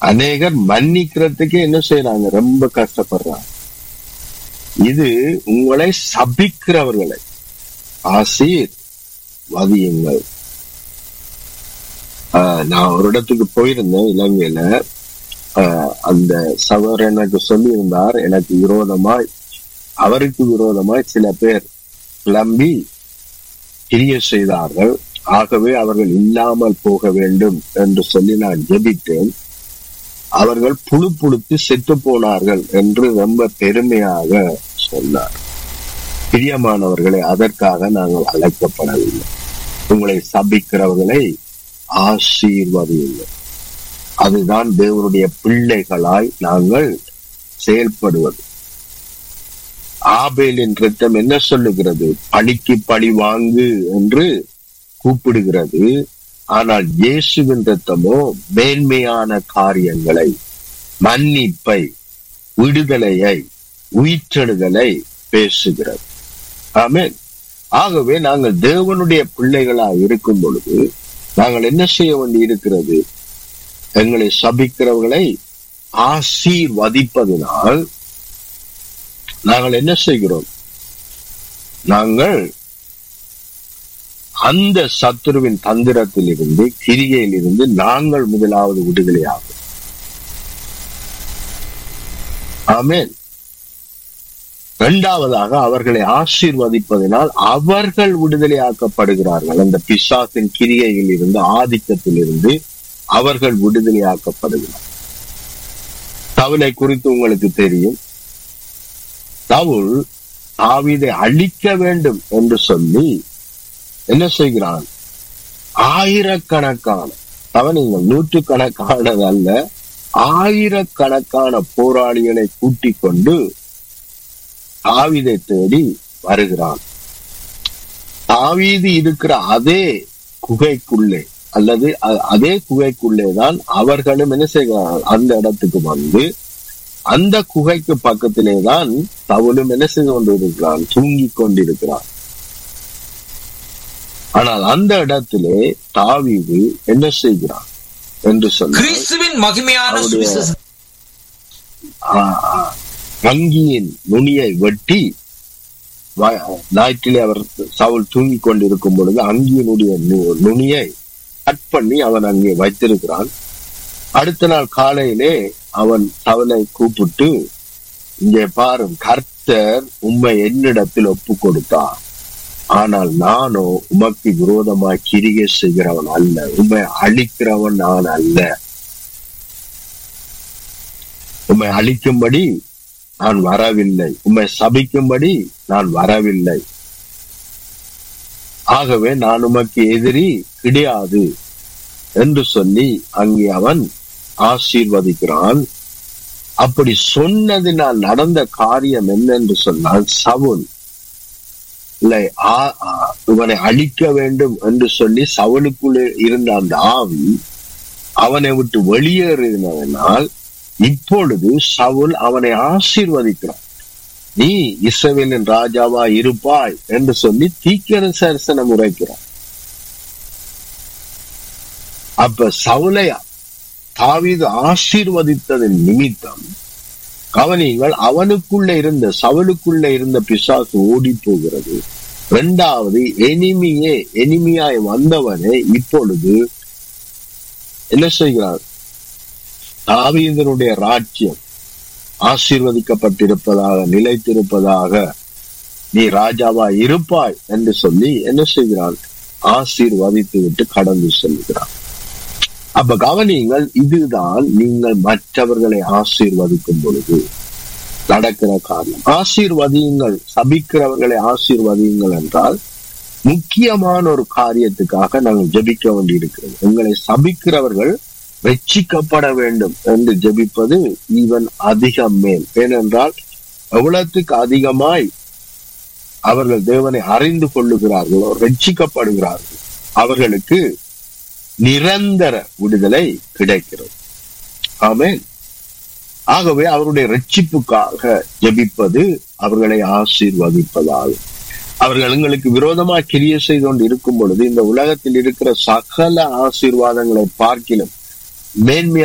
அநேகர் மன்னிக்கிறதுக்கு என்ன செய்யறாங்க ரொம்ப கஷ்டப்படுறாங்க இது உங்களை சபிக்கிறவர்களை ஆசீர் வதியுங்கள் ஆஹ் நான் ஒரு இடத்துக்கு போயிருந்தேன் இலங்கையில ஆஹ் அந்த சவர் எனக்கு சொல்லியிருந்தார் எனக்கு விரோதமாய் அவருக்கு விரோதமாய் சில பேர் கிளம்பி கிரிய செய்தார்கள் ஆகவே அவர்கள் இல்லாமல் போக வேண்டும் என்று சொல்லி நான் ஜெபித்தேன் அவர்கள் புழு புழுத்து செத்து போனார்கள் என்று ரொம்ப பெருமையாக சொன்னார் பிரியமானவர்களை அதற்காக நாங்கள் அழைக்கப்படவில்லை உங்களை சபிக்கிறவர்களை ஆசீர்வதியுங்கள் அதுதான் தேவனுடைய பிள்ளைகளாய் நாங்கள் செயல்படுவது ஆபேலின் ரத்தம் என்ன சொல்லுகிறது பழிக்கு பழி வாங்கு என்று கூப்பிடுகிறது ஆனால் இயேசுவின் ரத்தமோ மேன்மையான காரியங்களை மன்னிப்பை விடுதலையை உயிர்த்தெழுதலை பேசுகிறது ஆமென் ஆகவே நாங்கள் தேவனுடைய பிள்ளைகளா இருக்கும் பொழுது நாங்கள் என்ன செய்ய வேண்டி இருக்கிறது எங்களை சபிக்கிறவர்களை ஆசீர்வதிப்பதனால் நாங்கள் என்ன செய்கிறோம் நாங்கள் அந்த சத்துருவின் தந்திரத்தில் இருந்து கிரிகையில் இருந்து நாங்கள் முதலாவது விடுதலையாகும் ஆமென் இரண்டாவதாக அவர்களை ஆசீர்வதிப்பதனால் அவர்கள் விடுதலையாக்கப்படுகிறார்கள் அந்த பிசாசின் கிரியையில் இருந்து ஆதிக்கத்தில் இருந்து அவர்கள் விடுதலையாக்கப்படுகிறார் தவுலை குறித்து உங்களுக்கு தெரியும் தவுல் ஆவிதை அழிக்க வேண்டும் என்று சொல்லி என்ன செய்கிறான் ஆயிரக்கணக்கான கவனிங்கள் நூற்றுக்கணக்கானது அல்ல ஆயிரக்கணக்கான போராளிகளை கூட்டிக் கொண்டு ஆவிதை தேடி வருகிறான் தாவீது இருக்கிற அதே குகைக்குள்ளே அல்லது அ- அதே குகைக்குள்ளே தான் அவர்களும் என்ன செய்கிறார்கள் அந்த இடத்துக்கு வந்து அந்த குகைக்கு பக்கத்திலே தான் தவுலும் என்ன செய்து கொண்டிருக்கிறான் தூங்கிக் கொண்டிருக்கிறான் ஆனால் அந்த இடத்திலே தாவீது என்ன செய்கிறான் என்று சொன்னால் கிறிஸ்துவின் மகிமையான அவருடைய- சுவிசேஷ ஆ- ஆ- அங்கியின் நுனியை வெட்டி வ- ஞாயிற்றிலே அவர் சவுல் தூங்கிக் கொண்டிருக்கும் பொழுது அங்கியினுடைய நு- நுனியை கட் பண்ணி அவன் அங்கே வைத்திருக்கிறான் அடுத்த நாள் காலையிலே அவன் சவுலை கூப்பிட்டு இங்கே பாரும் கர்த்தர் உம்மை என்னிடத்தில் ஒப்பு கொடுத்தார் ஆனால் நானோ உமக்கு விரோதமாய் கிரியை செய்கிறவன் அல்ல உம்மை அழிக்கிறவன் நான் அல்ல உம்மை அழிக்கும்படி நான் வரவில்லை உம்மை சபிக்கும்படி நான் வரவில்லை ஆகவே நான் உமக்கு எதிரி கிடையாது என்று சொல்லி அங்கே அவன் ஆசீர்வதிக்கிறான் அப்படி சொன்னதினால் நடந்த காரியம் என்னென்று சொன்னால் சவுல் இல்லை ஆ- ஆ- இவனை அழிக்க வேண்டும் என்று சொல்லி சவுலுக்குள்ளே இருந்த அந்த ஆவி அவனை விட்டு வெளியேறினதனால் இப்பொழுது சவுல் அவனை ஆசீர்வதிக்கிறான் நீ இஸ்ரவேலின் ராஜாவா இருப்பாய் என்று சொல்லி தீக்கர சரிசனம் உரைக்கிறான் அப்ப சவுலை தாவீது ஆசீர்வதித்ததன் நிமித்தம் கவனிங்கள் அவனுக்குள்ள இருந்த சவுலுக்குள்ள இருந்த பிசாசு ஓடி போகிறது இரண்டாவது எனிமியே எனிமியாய் வந்தவனே இப்பொழுது என்ன செய்கிறார் தாவீதனுடைய ராஜ்யம் ஆசீர்வதிக்கப்பட்டிருப்பதாக நிலைத்திருப்பதாக நீ ராஜாவா இருப்பாய் என்று சொல்லி என்ன செய்கிறான் ஆசீர்வதித்து விட்டு கடந்து செல்கிறான் அப்ப கவனியுங்கள் இதுதான் நீங்கள் மற்றவர்களை ஆசீர்வதிக்கும் பொழுது நடக்கிற காரியம் ஆசீர்வதியுங்கள் சபிக்கிறவர்களை ஆசீர்வதியுங்கள் என்றால் முக்கியமான ஒரு காரியத்துக்காக நாங்கள் ஜெபிக்க வேண்டியிருக்கிறது எங்களை சபிக்கிறவர்கள் ரட்சிக்கப்பட வேண்டும் என்று ஜெபிப்பது ஈவன் அதிகம் மேல் ஏனென்றால் எவ்வளவுக்கு அதிகமாய் அவர்கள் தேவனை அறிந்து கொள்ளுகிறார்களோ ரட்சிக்கப்படுகிறார்கள் அவர்களுக்கு நிரந்தர விடுதலை கிடைக்கிறது ஆமென் ஆகவே அவருடைய ரட்சிப்புக்காக ஜெபிப்பது அவர்களை ஆசீர்வதிப்பதாகும் அவர்கள் எங்களுக்கு விரோதமா கிரிய செய்து கொண்டு இருக்கும் பொழுது இந்த உலகத்தில் இருக்கிற சகல ஆசீர்வாதங்களை பார்க்கிலும் மேன்மையா